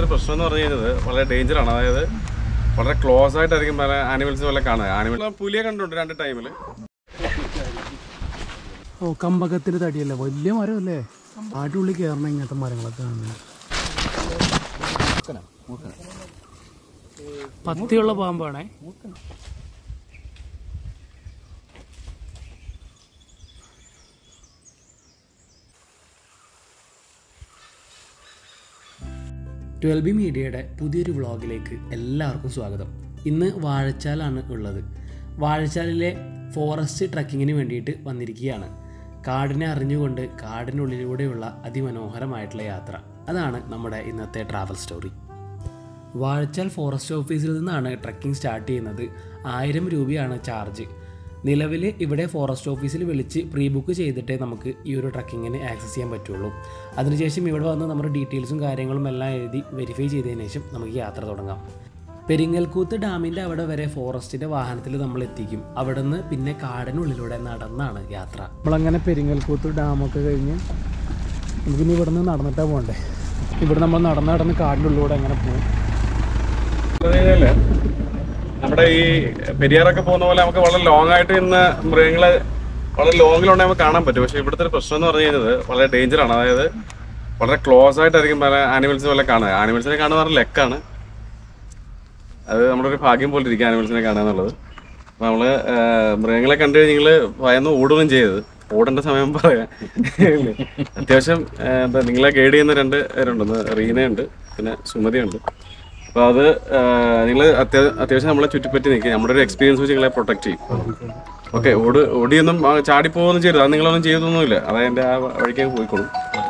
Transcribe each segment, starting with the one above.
ഇവിടുത്തെ ഒരു പ്രശ്നം എന്ന് പറഞ്ഞു കഴിഞ്ഞത് വളരെ ഡേഞ്ചറാണ് അതായത് വളരെ ക്ലോസ് ആയിട്ടായിരിക്കും പല ആനിമൽസ് പോലെ കാണുക ആനിമൽ പുലിയെ കണ്ടിട്ടുണ്ട് രണ്ട് ടൈമിൽ ഓ കമ്പകത്തിന്റെ തടിയല്ലേ വലിയ മരമല്ലേ ആട്ടുള്ളിൽ കയറണ ഇങ്ങനത്തെ മരങ്ങളൊക്കെ കാണുന്നത് പത്തിയുള്ള പാമ്പാണേ ട്വൽവ് ബി മീഡിയയുടെ പുതിയൊരു വ്ളോഗിലേക്ക് എല്ലാവർക്കും സ്വാഗതം ഇന്ന് വാഴച്ചാലാണ് ഉള്ളത് വാഴച്ചാലിലെ ഫോറസ്റ്റ് ട്രക്കിങ്ങിന് വേണ്ടിയിട്ട് വന്നിരിക്കുകയാണ് കാടിനെ അറിഞ്ഞുകൊണ്ട് കാടിനുള്ളിലൂടെയുള്ള അതിമനോഹരമായിട്ടുള്ള യാത്ര അതാണ് നമ്മുടെ ഇന്നത്തെ ട്രാവൽ സ്റ്റോറി വാഴച്ചാൽ ഫോറസ്റ്റ് ഓഫീസിൽ നിന്നാണ് ട്രക്കിംഗ് സ്റ്റാർട്ട് ചെയ്യുന്നത് ആയിരം രൂപയാണ് ചാർജ് നിലവിൽ ഇവിടെ ഫോറസ്റ്റ് ഓഫീസിൽ വിളിച്ച് പ്രീ ബുക്ക് ചെയ്തിട്ടേ നമുക്ക് ഈ ഒരു ട്രക്കിങ്ങിന് ആക്സസ് ചെയ്യാൻ പറ്റുള്ളൂ അതിനുശേഷം ഇവിടെ വന്ന് നമ്മുടെ ഡീറ്റെയിൽസും കാര്യങ്ങളും എല്ലാം എഴുതി വെരിഫൈ ചെയ്തതിന് ശേഷം നമുക്ക് യാത്ര തുടങ്ങാം പെരിങ്ങൽക്കൂത്ത് ഡാമിൻ്റെ അവിടെ വരെ ഫോറസ്റ്റിൻ്റെ വാഹനത്തിൽ നമ്മൾ എത്തിക്കും അവിടെ നിന്ന് പിന്നെ കാടിനുള്ളിലൂടെ നടന്നാണ് യാത്ര നമ്മളങ്ങനെ പെരിങ്ങൽക്കൂത്ത് ഡാമൊക്കെ കഴിഞ്ഞ് നമുക്കിനി ഇവിടെ നിന്ന് നടന്നിട്ടാ പോകണ്ടേ ഇവിടെ നമ്മൾ നടന്ന് നടന്ന് കാടിൻ്റെ ഉള്ളിലൂടെ അങ്ങനെ പോകും നമ്മുടെ ഈ പെരിയാറൊക്കെ പോകുന്ന പോലെ നമുക്ക് വളരെ ലോങ് ആയിട്ട് ഇന്ന് മൃഗങ്ങളെ വളരെ ലോങ്ങിലുണ്ടെങ്കിൽ നമുക്ക് കാണാൻ പറ്റും പക്ഷേ ഇവിടുത്തെ ഒരു പ്രശ്നം എന്ന് പറഞ്ഞു കഴിഞ്ഞത് വളരെ ഡേഞ്ചറാണ് അതായത് വളരെ ക്ലോസ് ആയിട്ടായിരിക്കും പല ആനിമൽസ് പോലെ കാണുക ആനിമൽസിനെ കാണുന്ന പറഞ്ഞാൽ ലെക്കാണ് അത് നമ്മുടെ ഒരു ഭാഗ്യം പോലെ ഇരിക്കും ആനിമൽസിനെ കാണുക എന്നുള്ളത് അപ്പോൾ നമ്മൾ മൃഗങ്ങളെ കണ്ടു കഴിഞ്ഞ് നിങ്ങൾ ഭയന്ന് ഓടുകയും ചെയ്തത് ഓടേണ്ട സമയം പറയാം ഇല്ലേ? അത്യാവശ്യം ആ, എന്താ നിങ്ങളെ ഗൈഡ് ചെയ്യുന്ന രണ്ട് പേരുണ്ട് ഒന്ന് റീനയുണ്ട് പിന്നെ സുമതിയുണ്ട് അപ്പോൾ അത് നിങ്ങൾ അത്യാവശ്യം നമ്മളെ ചുറ്റിപ്പറ്റി നിൽക്കുക നമ്മുടെ ഒരു എക്സ്പീരിയൻസ് വെച്ച് നിങ്ങളെ പ്രൊട്ടക്ട് ചെയ്യും ഓക്കെ ഓട് ഓടിയൊന്നും ആ, ചാടിപ്പോവൊന്നും ചെയ്യരുത് അത് നിങ്ങളൊന്നും ചെയ്തൊന്നുമില്ല അത് എൻ്റെ ആ വഴിക്ക് പോയിക്കോളും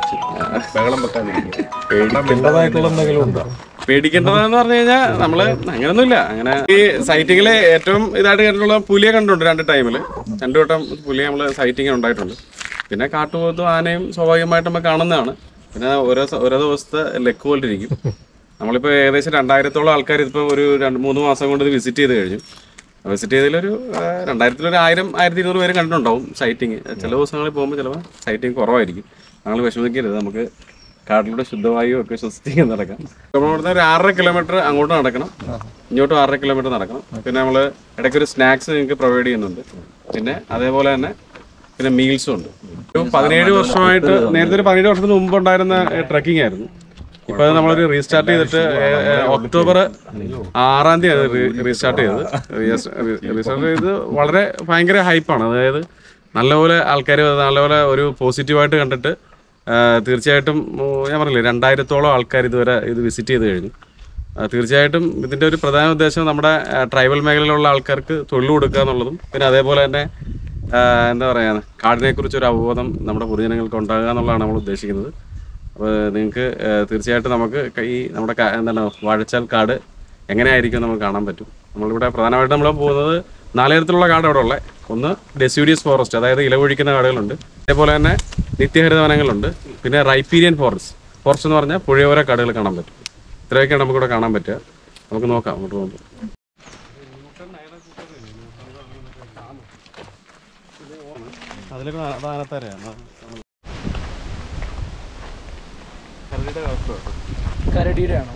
ബഹളം പേടിക്കേണ്ടതായിട്ടുള്ള എന്തെങ്കിലും ഉണ്ടോ പേടിക്കേണ്ടതെന്ന് പറഞ്ഞു കഴിഞ്ഞാൽ നമ്മള് അങ്ങനെയൊന്നുമില്ല അങ്ങനെ ഈ സൈറ്റിങ്ങില് ഏറ്റവും ഇതായിട്ട് കണ്ടിട്ടുള്ള പുലിയെ കണ്ടിട്ടുണ്ട് രണ്ട് ടൈമില് രണ്ടു വട്ടം പുലിയെ നമ്മള് സൈറ്റിങ് ഉണ്ടായിട്ടുണ്ട് പിന്നെ കാട്ടുപോത്തും ആനയും സ്വാഭാവികമായിട്ട് നമ്മൾ കാണുന്നതാണ് പിന്നെ ഓരോ സ- ഓരോ ദിവസത്തെ ലെക്ക് പോലെ ഇരിക്കും നമ്മളിപ്പോൾ ഏകദേശം രണ്ടായിരത്തോളം ആൾക്കാർ ഇതിപ്പോൾ ഒരു രണ്ട് മൂന്ന് മാസം കൊണ്ട് ഇത് വിസിറ്റ് ചെയ്ത് കഴിഞ്ഞു വിസിറ്റ് ചെയ്തതിലൊരു ആ, രണ്ടായിരത്തിലൊരു ആയിരം ആയിരത്തി ഇരുന്നൂറ് പേര് കണ്ടിട്ടുണ്ടാവും സൈറ്റിങ് ചില ദിവസങ്ങളിൽ പോകുമ്പോൾ ചിലപ്പോൾ സൈറ്റിങ് കുറവായിരിക്കും ഞങ്ങൾ വിഷമിക്കരുത് നമുക്ക് കാട്ടിലൂടെ ശുദ്ധവായു ഒക്കെ ശ്വസിച്ച് നടക്കാം നമ്മൾ ഇവിടുന്ന് ഒരു ആറര കിലോമീറ്റർ അങ്ങോട്ട് നടക്കണം ഇങ്ങോട്ടും ആറര കിലോമീറ്റർ നടക്കണം പിന്നെ നമ്മൾ ഇടയ്ക്ക് ഒരു സ്നാക്സ് നിങ്ങൾക്ക് പ്രൊവൈഡ് ചെയ്യുന്നുണ്ട് പിന്നെ അതേപോലെ തന്നെ പിന്നെ മീൽസും ഉണ്ട് ഒരു പതിനേഴ് വർഷമായിട്ട് നേരത്തെ ഒരു പതിനേഴ് വർഷത്തിന് മുമ്പ് ഉണ്ടായിരുന്ന ട്രക്കിംഗ് ആയിരുന്നു ഇപ്പൊ അത് നമ്മളൊരു റീസ്റ്റാർട്ട് ചെയ്തിട്ട് ഏ, ഏ, ഒക്ടോബർ ആറാം തീയതി റീസ്റ്റാർട്ട് ചെയ്തത് റീസ്റ്റാർട്ട് ചെയ്ത് വളരെ ഭയങ്കര ഹൈപ്പാണ് അതായത് നല്ലപോലെ ആൾക്കാർ നല്ലപോലെ ഒരു പോസിറ്റീവായിട്ട് കണ്ടിട്ട് ആ, തീർച്ചയായിട്ടും ഉം, ഞാൻ പറഞ്ഞില്ലേ രണ്ടായിരത്തോളം ആൾക്കാർ ഇതുവരെ ഇത് വിസിറ്റ് ചെയ്ത് കഴിഞ്ഞു ആ, തീർച്ചയായിട്ടും ഇതിൻ്റെ ഒരു പ്രധാന ഉദ്ദേശം നമ്മുടെ ആ, ട്രൈബൽ മേഖലയിലുള്ള ആൾക്കാർക്ക് തൊഴിൽ കൊടുക്കുക എന്നുള്ളതും പിന്നെ അതേപോലെ തന്നെ ആ, എന്താ പറയുക കാടിനെക്കുറിച്ച് ഒരു അവബോധം നമ്മുടെ പൊതുജനങ്ങൾക്ക് ഉണ്ടാകുക എന്നുള്ളതാണ് നമ്മൾ ഉദ്ദേശിക്കുന്നത് അപ്പോൾ നിങ്ങൾക്ക് തീർച്ചയായിട്ടും നമുക്ക് ക- ഈ നമ്മുടെ കാ- എന്താണ് വാഴച്ചാൽ കാട് എങ്ങനെയായിരിക്കും നമുക്ക് കാണാൻ പറ്റും നമ്മളിവിടെ പ്രധാനമായിട്ടും നമ്മൾ പോകുന്നത് നാലുതരത്തിലുള്ള കാട് അവിടെ ഉള്ളത് ഒന്ന് ഡെസ്യൂരിയസ് ഫോറസ്റ്റ് അതായത് ഇലവൊഴിക്കുന്ന കാടുകളുണ്ട് അതേപോലെ തന്നെ നിത്യഹരിത വനങ്ങളുണ്ട് പിന്നെ റൈപ്പീരിയൻ ഫോറസ്റ്റ് ഫോറസ്റ്റ് എന്ന് പറഞ്ഞാൽ പുഴയോര കാടുകൾ കാണാൻ പറ്റും ഇത്രയൊക്കെയാണ് നമുക്കിവിടെ കാണാൻ പറ്റുക നമുക്ക് നോക്കാം അങ്ങോട്ട് പോകുമ്പോൾ അതിലൊക്കെ അതാനത്തരയാണ് കരടിയുടെ ആണോ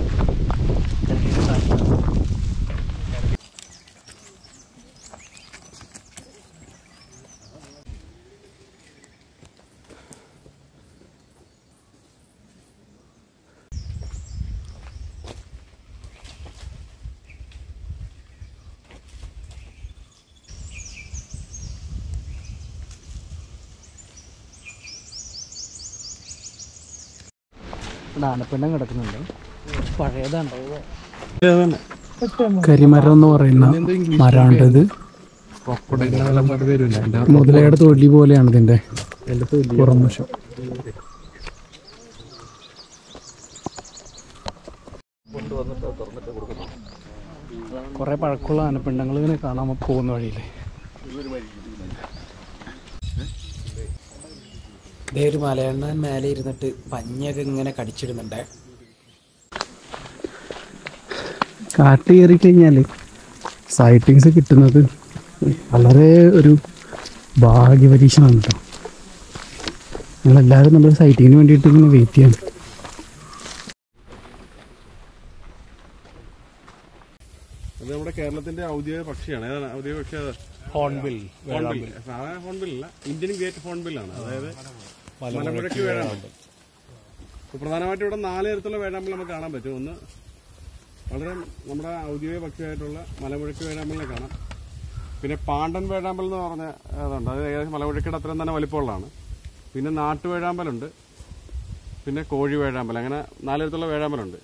ആനപ്പിണ്ടം കിടക്കുന്നുണ്ട് കുറച്ച് പഴയതാണ് കരിമരം എന്ന് പറയുന്ന മരാണ്ടത് മുതലയുടെ തൊലി പോലെയാണ് ഇതിന്റെ പുറം വശം കുറെ പഴക്കമുള്ള ആനപ്പിണ്ടങ്ങൾ ഇങ്ങനെ കാണാൻ പോകുന്ന വഴിയില്ലേ ഇതേ ഒരു മലയണ്ണാൻ മേലെ ഇരുന്നിട്ട് പഞ്ഞൊക്കെ ഇങ്ങനെ കടിച്ചിടുന്നുണ്ടേ കാട്ട് കയറി കഴിഞ്ഞാൽ സൈറ്റിങ്സ് കിട്ടുന്നത് വളരെ ഒരു ഭാഗ്യപരീക്ഷണമാണ് കേട്ടോ ഞങ്ങളെല്ലാവരും നമ്മൾ സൈറ്റിങ്ങിന് വേണ്ടിയിട്ട് ഇങ്ങനെ വെയിറ്റ് ചെയ്യണം അത് നമ്മുടെ കേരളത്തിന്റെ ഔദ്യോഗിക പക്ഷിയാണ് ഏതാണ് ഔദ്യോഗിക പക്ഷി ഏതാ? ഹോൺബിൽ ഹോൺബിൽ സാധാരണ ഹോൺബിൽ അല്ല ഇന്ത്യൻ ഗ്രേറ്റ് ഹോൺബിൽ ആണ് അതായത് മലമ്പുഴയ്ക്ക് വേഴാമ്പൽ ഇപ്പൊ പ്രധാനമായിട്ടും ഇവിടെ നാല് തരത്തിലുള്ള വേഴാമ്പൽ നമുക്ക് കാണാൻ പറ്റും ഒന്ന് വളരെ നമ്മുടെ ഔദ്യോഗിക പക്ഷിയായിട്ടുള്ള മലമുഴക്ക് വേഴാമ്പലിനെ കാണാം പിന്നെ പാണ്ടൻ വേഴാമ്പൽ എന്ന് പറഞ്ഞ അതുണ്ട് അത് ഏകദേശം മലമുഴക്കയുടെ അത്രയും തന്നെ വലിപ്പമുള്ളതാണ് പിന്നെ നാട്ടുവേഴാമ്പലുണ്ട് പിന്നെ കോഴി വേഴാമ്പൽ അങ്ങനെ നാല് തരത്തിലുള്ള വേഴാമ്പലുണ്ട്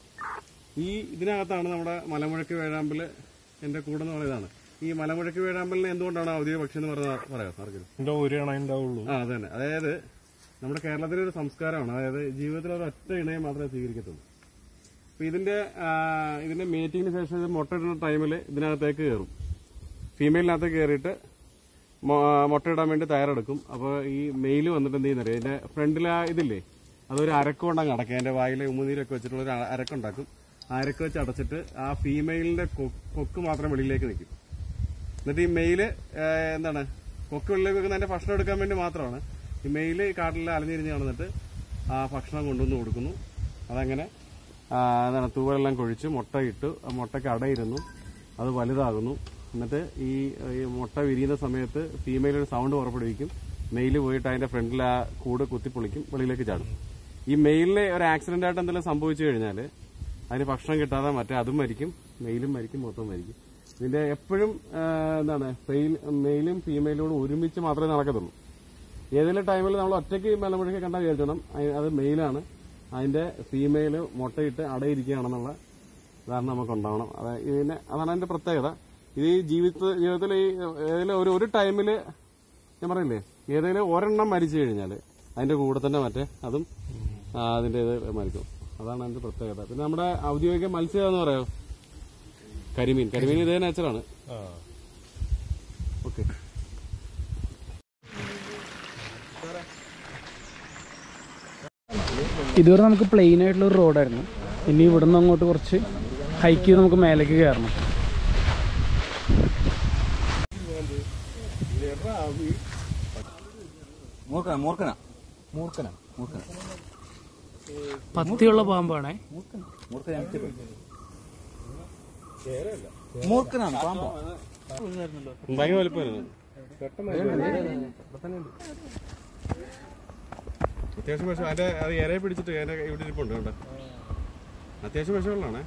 ഈ ഇതിനകത്താണ് നമ്മുടെ മലമുഴക്ക് വേഴാമ്പൽ എൻ്റെ കൂടെ എന്ന് പറയുന്നതാണ് ഈ മലമുഴക്ക് വേഴാമ്പലിനെ എന്തുകൊണ്ടാണ് ഔദ്യോഗിക പക്ഷി എന്ന് പറഞ്ഞാൽ പറയാം ആർക്കും എന്റെ ഒരു ഇണ ഉണ്ടാവുള്ളൂ ആ അതന്നെ അതായത് നമ്മുടെ കേരളത്തിലെ ഒരു സംസ്കാരമാണ് അതായത് ജീവിതത്തിൽ ഒരു ഒറ്റ ഇണയെ മാത്രമേ സ്വീകരിക്കത്തുള്ളൂ അപ്പൊ ഇതിന്റെ ആ, ഇതിന്റെ മീറ്റിംഗിന് ശേഷം ഇത് മുട്ടയിടുന്ന ടൈമിൽ ഇതിനകത്തേക്ക് കയറും ഫീമെയിലിനകത്തേക്ക് കയറിയിട്ട് മൊ- മുട്ടയിടാൻ വേണ്ടി തയ്യാറെടുക്കും അപ്പോൾ ഈ മെയിൽ വന്നിട്ട് എന്ത് ചെയ്യുന്നറിയാം ഇതിന്റെ ഫ്രണ്ടിൽ ആ ഇതില്ലേ അതൊരു അരക്കുകൊണ്ടങ്ങ് അടക്കുക അതിന്റെ വായിലെ ഉമ്മുനീരൊക്കെ വെച്ചിട്ടുള്ള ഒരു അ- അരക്കുണ്ടാക്കും ആ അരക്ക് വെച്ച് അടച്ചിട്ട് ആ ഫീമെയിലിന്റെ കൊ- കൊക്ക് മാത്രം വെളിയിലേക്ക് നിൽക്കും എന്നിട്ട് ഈ മെയില് ഏഹ്, എന്താണ് കൊക്ക് വെള്ളിലേക്ക് വെക്കുന്ന അതിന്റെ ഭക്ഷണം എടുക്കാൻ വേണ്ടി മാത്രമാണ് ഈ മെയില് ഈ കാട്ടിൽ അലഞ്ഞിരിഞ്ഞ് കാണുന്നിട്ട് ആ ഭക്ഷണം കൊണ്ടുവന്ന് കൊടുക്കുന്നു അതങ്ങനെ ആ, എന്താണ് തൂവലെല്ലാം കൊഴിച്ച് മുട്ട ഇട്ട് ആ മുട്ടയ്ക്ക് അടയിരുന്നു അത് വലുതാകുന്നു എന്നിട്ട് ഈ ഈ മുട്ട വിരിയുന്ന സമയത്ത് ഫീമെയിൽ ഒരു സൗണ്ട് പുറപ്പെടുവിക്കും മെയിൽ പോയിട്ട് അതിന്റെ ഫ്രണ്ടിൽ ആ കൂട് കുത്തിപ്പൊളിക്കും വെളിയിലേക്ക് ചാടും ഈ മെയിലിന് ഒരു ആക്സിഡന്റ് ആയിട്ട് എന്തെങ്കിലും സംഭവിച്ചു കഴിഞ്ഞാൽ അതിന് ഭക്ഷണം കിട്ടാതെ മറ്റേ അതും മരിക്കും മെയിലും മരിക്കും മൊത്തം മരിക്കും ഇതിന്റെ എപ്പോഴും ആ, എന്താണ് ഫെയിൽ മെയിലും ഫീമെയിലും കൂടെ ഒരുമിച്ച് മാത്രമേ നടക്കത്തുള്ളൂ ഏതെങ്കിലും ടൈമിൽ നമ്മൾ ഒറ്റയ്ക്ക് മലമുഴക്കി കണ്ടാൽ വിചാരിച്ചോണം അയ്- അത് മെയിലാണ് അതിന്റെ ഫീമെയിൽ മുട്ടയിട്ട് അടയിരിക്കുകയാണെന്നുള്ള ധാരണ നമുക്ക് ഉണ്ടാവണം അത് ഇതിന് അതാണ് അതിന്റെ പ്രത്യേകത ഇത് ഈ ജീവിത ജീവിതത്തിൽ ഈ ഏതെങ്കിലും ഒരു ഒരു ടൈമില് ഞാൻ പറയില്ലേ ഏതെങ്കിലും ഒരെണ്ണം മരിച്ചു കഴിഞ്ഞാൽ അതിന്റെ കൂടെ തന്നെ മറ്റേ അതും ആ, അതിന്റെ ഇത് മരിക്കും അതാണ് അതിന്റെ പ്രത്യേകത പിന്നെ നമ്മുടെ ഔദ്യോഗിക മത്സ്യം എന്ന് പറയാം കരിമീൻ കരിമീൻ ഇതേ നേച്ചറാണ് ആ ഓക്കെ ഇതുവരെ നമുക്ക് പ്ലെയിൻ ആയിട്ടുള്ള ഒരു റോഡായിരുന്നു ഇനി ഇവിടെ നിന്ന് അങ്ങോട്ട് കുറച്ച് ഹൈക്ക് ചെയ്ത് നമുക്ക് മേലേക്ക് കയറണം മൂർക്കന മൂർക്കന മൂർഖന മൂർക്കന പത്തിയുള്ള പാമ്പാണേ മൂർക്കന മൂർക്കനാണ് പാമ്പോ ഭയങ്കര വലുപ്പമായിരുന്നു അത്യാവശ്യം വിഷം അതിന്റെ അത് ഇരയെ പിടിച്ചിട്ട് അതിന്റെ ഇവിടെ ഇരിപ്പുണ്ട് കേട്ടോ അത്യാവശ്യം വിഷമുള്ളതാണേ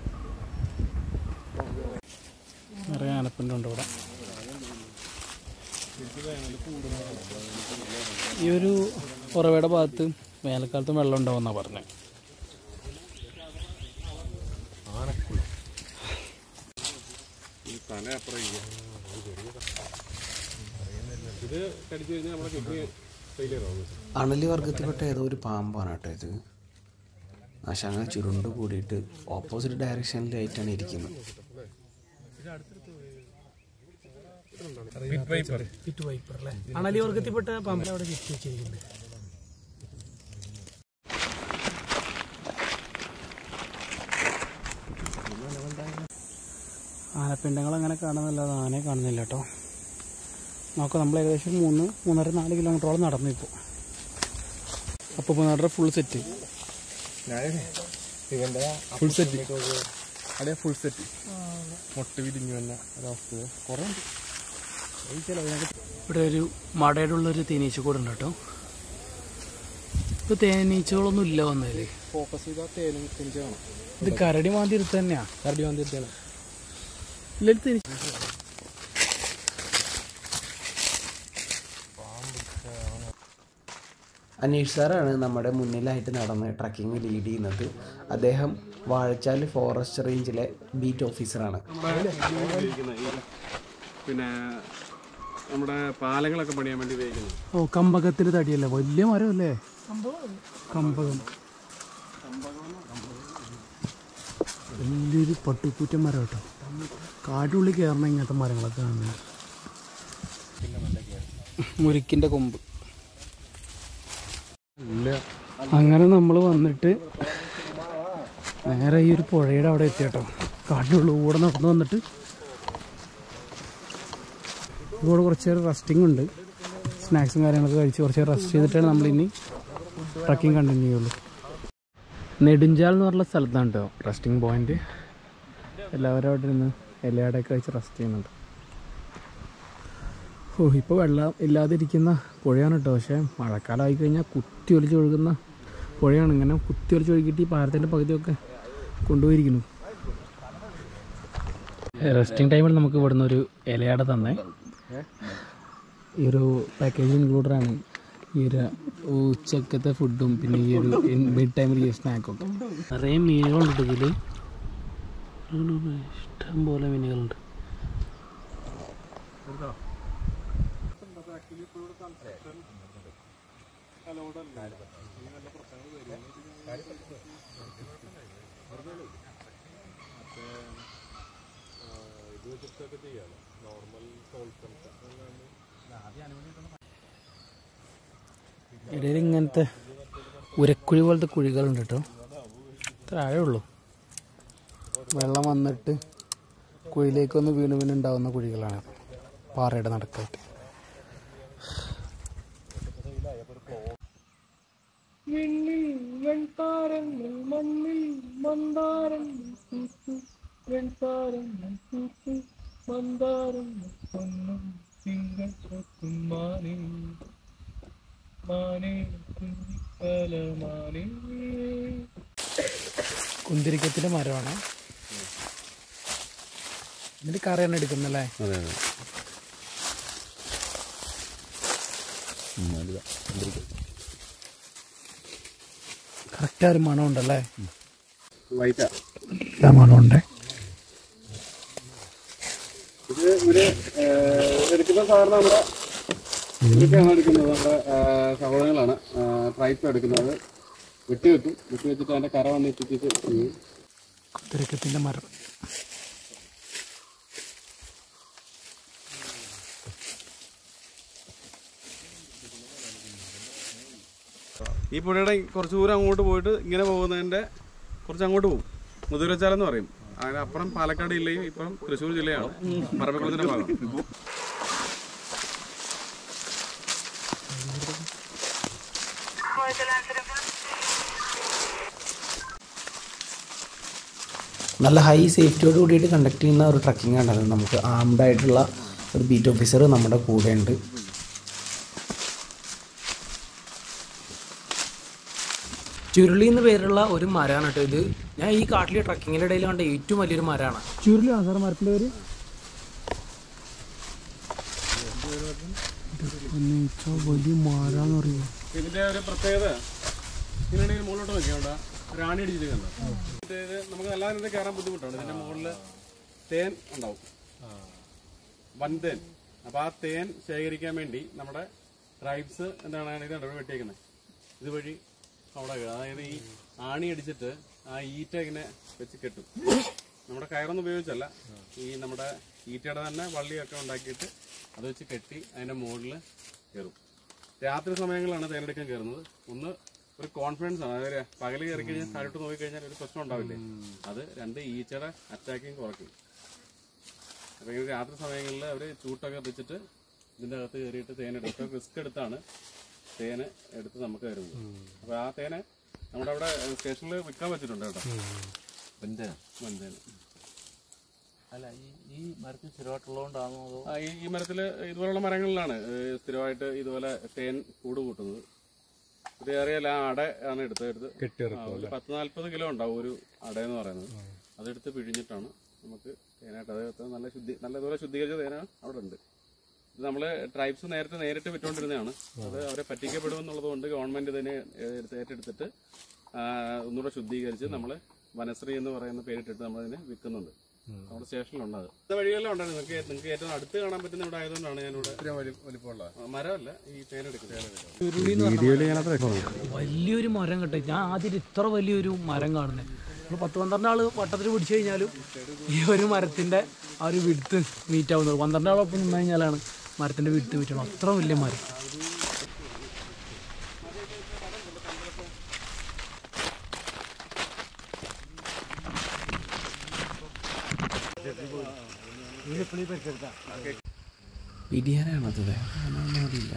നിറയെ ആനപ്പിൻ്റെ ഉണ്ട് ഇവിടെ ഈ ഒരു ഉറവയുടെ ഭാഗത്ത് വേനൽക്കാലത്ത് വെള്ളം ഉണ്ടാവുമെന്നാണ് പറഞ്ഞത് ഈ തല അപ്പുറം ഇല്ല. ഇത് കടിച്ചു കഴിഞ്ഞാൽ നമ്മുടെ കിഡ്നി ഫെയിലിയർ ആവും അണലി വർഗത്തിൽപ്പെട്ട ഏതോ ഒരു പാമ്പാണ് കേട്ടോ ഇത് പക്ഷെ അങ്ങനെ ചുരുണ്ട് കൂടിയിട്ട് ഓപ്പോസിറ്റ് ഡയറക്ഷനിലായിട്ടാണ് ഇരിക്കുന്നത് പിറ്റ് വൈപ്പർ അല്ലേ അണലി വർഗത്തിൽപ്പെട്ട പാമ്പിനെ അവിടെ കെട്ടി വെച്ചിരിക്കുന്നത് ആനപ്പിണ്ടങ്ങൾ അങ്ങനെ കാണുന്നില്ലാതെ ആനയെ കാണുന്നില്ല കേട്ടോ നോക്കാം നമ്മൾ ഏകദേശം മൂന്ന് മൂന്നര നാല് കിലോമീറ്ററോളം നടന്നു ഇപ്പോൾ അപ്പോൾ മൂന്നാറ് ഫുൾ സെറ്റ് ഇവന്റെ ഫുൾ സെറ്റ് അതെ ഫുൾ സെറ്റ് മുട്ട വിരിഞ്ഞു വന്ന ഒരവസ്ഥ കുറെ ഇവിടെ ഒരു മടയുടെ ഉള്ളൊരു തേനീച്ചക്കൂട് ഉണ്ട് കേട്ടോ ഇപ്പൊ തേനീച്ചകളൊന്നും ഇല്ല വന്നതില് ഫോക്കസ് ചെയ്താൽ തേനും തിരിച്ചു കാണാം ഇത് കരടി മാന്തി എടുത്ത് തന്നെയാ കരടി വന്നിട്ടാണ് ഇല്ലൊരു തേനീച്ച അനീഷ് സാറാണ് നമ്മുടെ മുന്നിലായിട്ട് നടന്ന് ട്രക്കിംഗ് ലീഡ് ചെയ്യുന്നത് അദ്ദേഹം വാഴച്ചാൽ ഫോറസ്റ്റ് റേഞ്ചിലെ ബീറ്റ് ഓഫീസറാണ് ഉപയോഗിക്കുന്ന ഈ പിന്നെ നമ്മുടെ പാലങ്ങളൊക്കെ പണിയാൻ വേണ്ടി ഉപയോഗിക്കുന്നത് ഓ കമ്പകത്തിന്റെ തടിയല്ലേ വലിയ മരമല്ലേ കമ്പകം വലിയൊരു പട്ടുകൂറ്റ മരം കേട്ടോ കാട്ടുള്ളിൽ കയറണം ഇങ്ങനത്തെ മരങ്ങളൊക്കെ കാണുന്നത് മുരിക്കിന്റെ കൊമ്പ് അങ്ങനെ നമ്മൾ വന്നിട്ട് നേരെ ഈ ഒരു പുഴയുടെ അവിടെ എത്തി കേട്ടോ കാട്ടിനുള്ളിലൂടെ നടന്നു വന്നിട്ട് ഇവിടെ കുറച്ച് നേരം റെസ്റ്റിംഗ് ഉണ്ട് സ്നാക്സും കാര്യങ്ങളൊക്കെ കഴിച്ച് കുറച്ച് നേരം റെസ്റ്റ് ചെയ്തിട്ടാണ് നമ്മൾ ഇനി ട്രക്കിംഗ് കണ്ടിന്യൂ ചെയ്യുള്ളൂ നെടുഞ്ചാൽ എന്ന് പറഞ്ഞ സ്ഥലത്താണ് കേട്ടോ റെസ്റ്റിംഗ് പോയിന്റ് എല്ലാവരും അവിടെ ഇരുന്ന് ഇലയടയൊക്കെ വെച്ച് റെസ്റ്റ് ചെയ്യുന്നുണ്ട് ഓ ഇപ്പോൾ വെള്ളം ഇല്ലാതിരിക്കുന്ന പുഴയാണ് കേട്ടോ പക്ഷേ മഴക്കാലം ആയി കഴിഞ്ഞാൽ കുത്തി ഒലിച്ച് ഒഴുകുന്ന പുഴയാണ് ഇങ്ങനെ കുത്തി ഒലിച്ച് ഒഴുകിയിട്ട് ഈ പാരത്തിൻ്റെ പകുതിയൊക്കെ കൊണ്ടുപോയിരിക്കുന്നു റെസ്റ്റിംഗ് ടൈമിൽ നമുക്ക് ഇവിടുന്ന് ഒരു ഇലയട തന്നെ ഈ ഒരു പാക്കേജ് ഇൻക്ലൂഡറാണ് ഈ ഒരു ഉച്ചക്കത്തെ ഫുഡും പിന്നെ ഈ ഒരു മിഡ് ടൈമിൽ ഈ സ്നാക്കൊക്കെ നിറയെ മീനുകളുണ്ട് ഇതിൽ ഇഷ്ടം പോലെ മീനുകളുണ്ട് ഇടയിൽ ഇങ്ങനത്തെ ഉരക്കുഴി പോലത്തെ കുഴികളുണ്ട് കേട്ടോ ഇത്ര ആഴമുള്ളൂ വെള്ളം വന്നിട്ട് കുഴിയിലേക്കൊന്ന് വീണ് വീണ് ഉണ്ടാവുന്ന കുഴികളാണ് പാറയുടെ നടക്കായിട്ട് കുന്തിരിക്കത്തിന്റെ മരമാണ് എന്നിട്ട് കറിയാണ് എടുക്കുന്നല്ലേ അതെ അതെ കറക്റ്റ് ഒരു മണം ഉണ്ടല്ലേ വൈറ്റാ ആ മണമുണ്ട് ഇത് ഇവര് ഏഹ്, എടുക്കുന്ന സാധാരണ നമ്മുടെ ഇതൊക്കെയാണ് എടുക്കുന്നത് നമ്മുടെ ഏഹ്, സഹോദരങ്ങളാണ് ട്രൈപ്പ് എടുക്കുന്നത് വെട്ടി വെക്കും വെട്ടി വെച്ചിട്ട് അതിന്റെ കറ വന്ന് ഇട്ടിട്ട് ചെയ്യും. കുന്തിരിക്കത്തിന്റെ മരം ഈ പുഴയുടെ കുറച്ച് ദൂരം അങ്ങോട്ട് പോയിട്ട് ഇങ്ങനെ പോകുന്നതിന്റെ കുറച്ച് അങ്ങോട്ട് പോകും മുതുകുലച്ചാലെന്ന് പറയും അതിന് അപ്പുറം പാലക്കാട് ജില്ലയും ഇപ്പം തൃശ്ശൂർ ജില്ലയാണ് പറമ്പിക്കുളത്തിന്റെ ഭാഗം നല്ല ഹൈ സേഫ്റ്റിയോട് കൂടിയിട്ട് കണ്ടക്ട് ചെയ്യുന്ന ഒരു ട്രക്കിംഗ് ആണ് നമുക്ക് ആംഡ് ആയിട്ടുള്ള ഒരു ബീറ്റ് ഓഫീസർ നമ്മുടെ കൂടെ ഉണ്ട് ചുരുളി എന്ന് പേരുള്ള ഒരു മരമാണ് കേട്ടോ ഇത് ഞാൻ ഈ കാട്ടിലെ ട്രക്കിങ്ങിൻ്റെ ഇടയിൽ കണ്ട ഏറ്റവും വലിയൊരു മരമാണ് ചുരുളിയാണ് സാർ മരത്തിന്റെ പേര് വലിയ മരാന്ന് പറയുന്നത് ഇതിന്റെ ഒരു പ്രത്യേകത ഇതിനുണ്ടെങ്കിൽ മുകളിലോട്ട് നോക്കിയോണ്ട റാണി അടിച്ചിട്ട് കണ്ടോ ഇത് ഇത് നമുക്ക് അല്ലാതെ ഇത് കയറാൻ ബുദ്ധിമുട്ടാണ് ഇതിന്റെ മുകളിൽ തേൻ ഉണ്ടാവും വൻതേൻ അപ്പൊ ആ തേൻ ശേഖരിക്കാൻ വേണ്ടി നമ്മുടെ ട്രൈബ്സ് എന്താണ് ഇത് കണ്ടോ വെട്ടിയേക്കുന്നത് ഇതുവഴി അവിടെ കയറും. അതായത് ഈ ആണി അടിച്ചിട്ട് ആ ഈറ്റ ഇങ്ങനെ വെച്ച് കെട്ടും നമ്മുടെ കയറൊന്നും ഉപയോഗിച്ചല്ല ഈ നമ്മുടെ ഈറ്റയുടെ തന്നെ വള്ളിയൊക്കെ ഉണ്ടാക്കിയിട്ട് അത് വെച്ച് കെട്ടി അതിന്റെ മുകളിൽ കയറും രാത്രി സമയങ്ങളിലാണ് തേനെടുക്കാൻ കയറുന്നത് ഒന്ന് ഒരു കോൺഫിഡൻസ് ആണ് അതായത് പകല് കയറി കഴിഞ്ഞാൽ താഴോട്ട് നോക്കി കഴിഞ്ഞാൽ ഒരു പ്രശ്നം ഉണ്ടാവില്ലേ അത് രണ്ട് ഈച്ചയുടെ അറ്റാക്കിങ് കുറയ്ക്കും അപ്പൊ ഇങ്ങനെ രാത്രി സമയങ്ങളിൽ അവര് ചൂട്ടൊക്കെ വെച്ചിട്ട് ഇതിന്റെ അകത്ത് കയറിയിട്ട് തേനെടുക്കും റിസ്ക് എടുത്താണ് തേന് എടുത്ത് നമുക്ക് തരുന്നത് അപ്പൊ ആ തേന് നമ്മുടെ അവിടെ സ്റ്റേഷനിൽ വിൽക്കാൻ വെച്ചിട്ടുണ്ട് കേട്ടോ വെന്തേന വൻതേന് അല്ല ഈ ഈ മരത്തിൽ സ്ഥിരമായിട്ടുള്ളതുകൊണ്ടാണോ അതോ ആ, ഈ ഈ മരത്തില് ഇതുപോലുള്ള മരങ്ങളിലാണ് ഏഹ്, സ്ഥിരമായിട്ട് ഇതുപോലെ തേൻ കൂട് കൂട്ടുന്നത് ഇത് അറിയാല ആ അട ആണ് എടുത്തത് എടുത്ത് ആ, ഒരു പത്ത് നാല്പത് കിലോ ഉണ്ടാവും ഒരു അട എന്ന് പറയുന്നത് അതെടുത്ത് പിഴിഞ്ഞിട്ടാണ് നമുക്ക് തേനായിട്ട് അത് നല്ല ശുദ്ധി നല്ലതുപോലെ ശുദ്ധീകരിച്ച തേന അവിടെ ഉണ്ട് ഇത് നമ്മള് ട്രൈബ്സ് നേരത്തെ നേരിട്ട് വിറ്റുകൊണ്ടിരുന്നതാണ് അത് അവരെ പറ്റിക്കപ്പെടുമെന്നുള്ളത് കൊണ്ട് ഗവൺമെന്റ് ഇതിനെ എടുത്ത് ഏറ്റെടുത്തിട്ട് ആ, ഒന്നുകൂടെ ശുദ്ധീകരിച്ച് നമ്മള് വനശ്രീ എന്ന് പറയുന്ന പേരിട്ടിട്ട് നമ്മളതിനെ വിൽക്കുന്നുണ്ട് നമ്മുടെ സ്റ്റേഷനിലുണ്ട് അത് ഇത് വഴിയെല്ലാം ഉണ്ടായിരുന്നു നിങ്ങൾക്ക് നിങ്ങൾക്ക് ഏറ്റവും അടുത്ത് കാണാൻ പറ്റുന്ന ഇവിടെ ആയതുകൊണ്ടാണ് ഞാനിവിടെ വലിപ്പമുള്ള ആ, മരമല്ല ഈ തേനെടുക്കുന്നത് വലിയൊരു മരം കേട്ടോ ഞാൻ ആദ്യം ഇത്ര വലിയൊരു മരം കാണുന്നത് നമ്മൾ പത്ത് പന്ത്രണ്ട് ആള് വട്ടത്തിൽ പിടിച്ചു കഴിഞ്ഞാലും ഈ ഒരു മരത്തിന്റെ ആ ഒരു വിടുത്ത് മീറ്റ് ആവുന്നത് പന്ത്രണ്ട് ആളൊപ്പം നിന്ന് കഴിഞ്ഞാലാണ് മരത്തിന്റെ വിടുത്ത് മീറ്റ് ആവുന്നത് അത്ര വലിയ മരം പിടിയാനാണത് വേറെ അറിയില്ല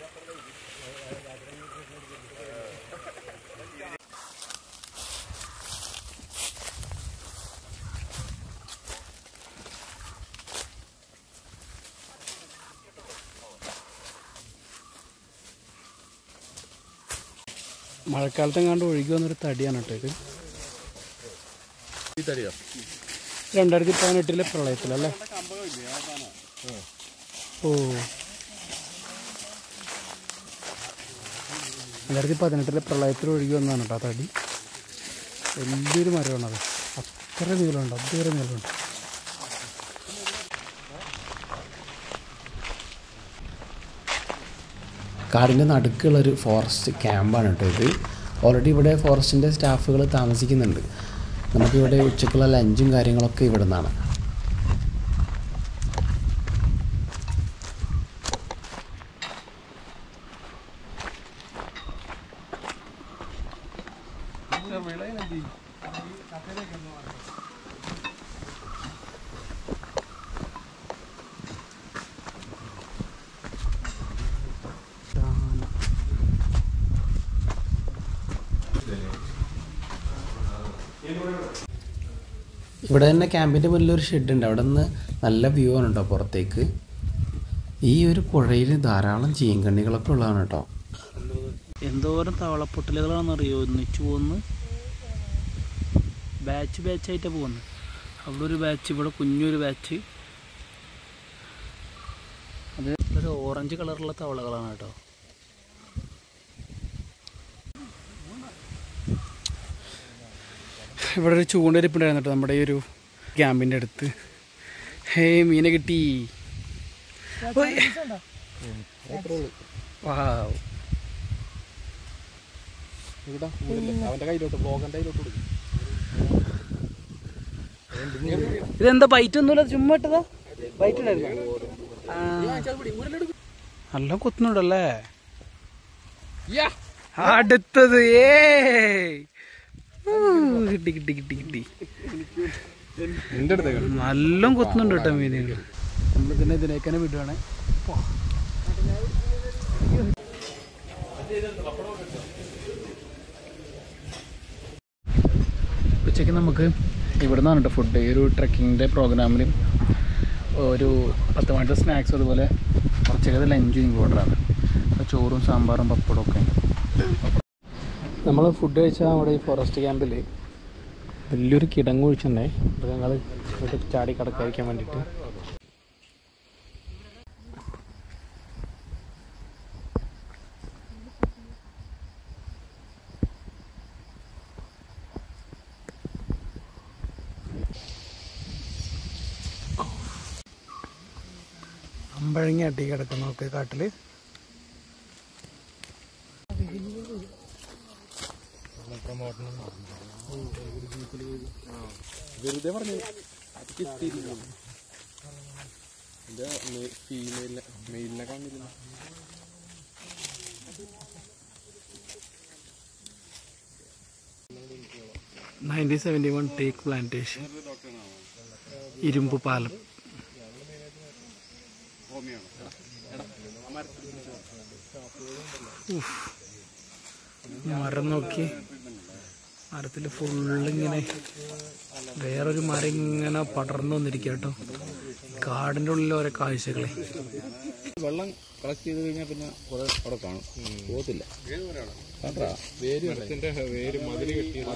മഴക്കാലത്ത് എങ്ങാണ്ട് ഒഴുകി വന്നൊരു തടിയാണ് കേട്ടോ ഇത് ഈ തടിയോ രണ്ടായിരത്തി പതിനെട്ടിലെ പ്രളയത്തിലല്ലേ ഓ രണ്ടായിരത്തി പതിനെട്ടിലെ പ്രളയത്തിൽ ഒഴുകി വന്നതാണ് കേട്ടോ ആ തടി വലിയൊരു മരമാണത് അത്ര നീളമുണ്ട് അതുവരെ നീളമുണ്ട് കാടിൻ്റെ നടുക്കുള്ളൊരു ഫോറസ്റ്റ് ക്യാമ്പാണ് കേട്ടോ ഇത് ഓൾറെഡി ഇവിടെ ഫോറസ്റ്റിൻ്റെ സ്റ്റാഫുകൾ താമസിക്കുന്നുണ്ട് നമുക്കിവിടെ ഉച്ചക്കുള്ള ലഞ്ചും കാര്യങ്ങളൊക്കെ ഇവിടെ നിന്നാണ് ഇവിടെ തന്നെ ക്യാമ്പിൻ്റെ മുന്നിൽ ഒരു ഷെഡ് ഉണ്ട് അവിടെ നിന്ന് നല്ല വ്യൂ ആണ് കേട്ടോ പുറത്തേക്ക് ഈ ഒരു പുഴയിൽ ധാരാളം ചീങ്കണ്ണികളൊക്കെ ഉള്ളതാണ് കേട്ടോ എന്തോരം തവളപ്പൊട്ടലുകളാണെന്നറിയോ ഒന്നിച്ചു പോകുന്നു ബാച്ച് ബാച്ചായിട്ടാണ് പോകുന്നത് അവിടെ ഒരു ബാച്ച് ഇവിടെ കുഞ്ഞൊരു ബാച്ച് അത് ഒരു ഓറഞ്ച് കളറുള്ള തവളകളാണ് കേട്ടോ ഇവിടെ ഒരു ചൂണ്ടരിപ്പുണ്ടായിരുന്നു കേട്ടോ നമ്മുടെ ഈ ഒരു ക്യാമ്പിൻ്റെ അടുത്ത് ഹേ മീനെ കിട്ടി ഓയ്. വാവ് അവന്റെ കയ്യിലോട്ട് ബ്ലോഗന്റെ കയ്യിലോട്ട് കൊടുക്കും ഇതെന്താ ബൈറ്റ് ഒന്നുമില്ല ചുമ്മാ ഇട്ടതാ ബൈറ്റ് ഉണ്ടായിരുന്നു നല്ല കുത്തുന്നുണ്ടല്ലേ അടുത്തത് ഏ കിട്ടി കിട്ടി കിട്ടി കിട്ടി നിന്റെ അടുത്തേക്ക് നല്ല കുത്തുന്നുണ്ട് കേട്ടോ മീനുകൾ നമ്മൾ ഇതിനെ ഇതിനേക്കനെ വിടുവാണ് ഉച്ചയ്ക്ക് നമുക്ക് ഇവിടെ നിന്നാണ് കേട്ടോ ഫുഡ് ഈ ഒരു ട്രക്കിങ്ങിൻ്റെ പ്രോഗ്രാമിൽ ഒരു പത്ത് മണിത്തെ സ്നാക്സ് അതുപോലെ കുറച്ചൊക്കെ ലഞ്ചും ഇൻക്ലൂഡറാണ് അപ്പോൾ ചോറും സാമ്പാറും പപ്പടവും ഒക്കെ നമ്മൾ ഫുഡ് കഴിച്ചാൽ നമ്മുടെ ഈ ഫോറസ്റ്റ് ക്യാമ്പിൽ വലിയൊരു കിടങ്ങ് ഒഴിച്ചിട്ടുണ്ടേ മൃഗങ്ങൾ ഇവിടെ ചാടി കിടക്കാതിരിക്കാൻ വേണ്ടിയിട്ട് അമ്പഴങ്ങ അട്ടി കിടക്കുന്ന നോക്ക് കാട്ടിൽ വെറുതെ പറഞ്ഞു അത് കിട്ടിയിരിക്കുന്നു എന്റെ ഫീമെയിലിനെ മെയിലിനെ കാണില്ല nineteen seventy one teak plantation ഇരുമ്പ് പാലം ഉഫ്. മരം നോക്കി മരത്തിൽ ഫുള്ളിങ്ങനെ വേറൊരു മരം ഇങ്ങനെ പടർന്നു വന്നിരിക്കുക കേട്ടോ കാടിൻ്റെ ഉള്ളിൽ ഓരോ കാഴ്ചകളെ വെള്ളം കളക്ട് ചെയ്ത് കഴിഞ്ഞാൽ പിന്നെ കുറെ അവിടെ കാണും പോകത്തില്ല മരത്തിന്റെ വേര് മതില് കെട്ടിയത്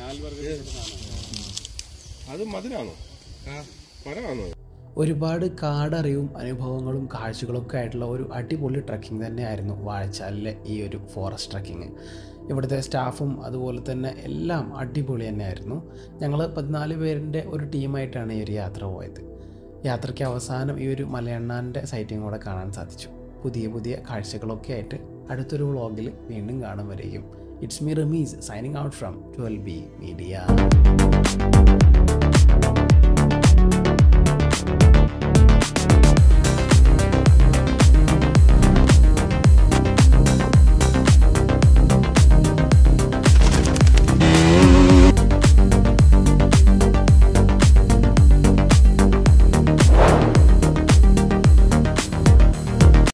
അത് മതിലാണോ ആ മരമാണോ ഒരുപാട് കാടറിവും അനുഭവങ്ങളും കാഴ്ചകളൊക്കെ ആയിട്ടുള്ള ഒരു അടിപൊളി ട്രക്കിംഗ് തന്നെയായിരുന്നു വാഴച്ചാലിലെ ഈ ഒരു ഫോറസ്റ്റ് ട്രക്കിങ് ഇവിടുത്തെ സ്റ്റാഫും അതുപോലെ തന്നെ എല്ലാം അടിപൊളി തന്നെയായിരുന്നു ഞങ്ങൾ പതിനാല് പേരിൻ്റെ ഒരു ടീമായിട്ടാണ് ഈ ഒരു യാത്ര പോയത് യാത്രയ്ക്ക് അവസാനം ഈ ഒരു മലയണ്ണാൻ്റെ സൈറ്റിംഗ് കൂടെ കാണാൻ സാധിച്ചു പുതിയ പുതിയ കാഴ്ചകളൊക്കെ ആയിട്ട് അടുത്തൊരു വ്ളോഗിൽ വീണ്ടും കാണും വരെയും it's me Rameez signing out from twelve B media